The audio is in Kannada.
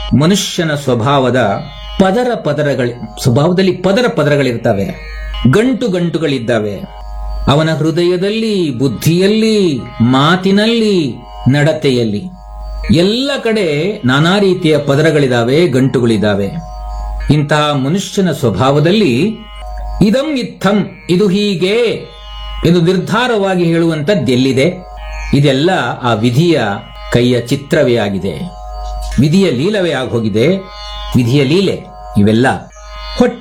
ಮನುಷ್ಯನ ಸ್ವಭಾವದ ಪದರ ಪದರಗಳ ಸ್ವಭಾವದಲ್ಲಿ ಪದರ ಪದರಗಳಿರ್ತವೆ ಗಂಟು ಗಂಟುಗಳಿದ್ದಾವೆ ಅವನ ಹೃದಯದಲ್ಲಿ ಬುದ್ಧಿಯಲ್ಲಿ ಮಾತಿನಲ್ಲಿ ನಡತೆಯಲ್ಲಿ ಎಲ್ಲ ಕಡೆ ನಾನಾ ರೀತಿಯ ಪದರಗಳಿದಾವೆ ಗಂಟುಗಳಿದಾವೆ ಇಂತಹ ಮನುಷ್ಯನ ಸ್ವಭಾವದಲ್ಲಿ ಇದಂ ಇತ್ತಂ ಇದು ಹೀಗೆ ಎಂದು ನಿರ್ಧಾರವಾಗಿ ಹೇಳುವಂಥದ್ದೆಲ್ಲಿದೆ ಇದೆಲ್ಲ ಆ ವಿಧಿಯ ಕೈಯ ಚಿತ್ರವೇ ಆಗಿದೆ ವಿಧಿಯ ಲೀಲವೇ ಆಗೋಗಿದೆ ವಿಧಿಯ ಲೀಲೆ ಇವೆಲ್ಲ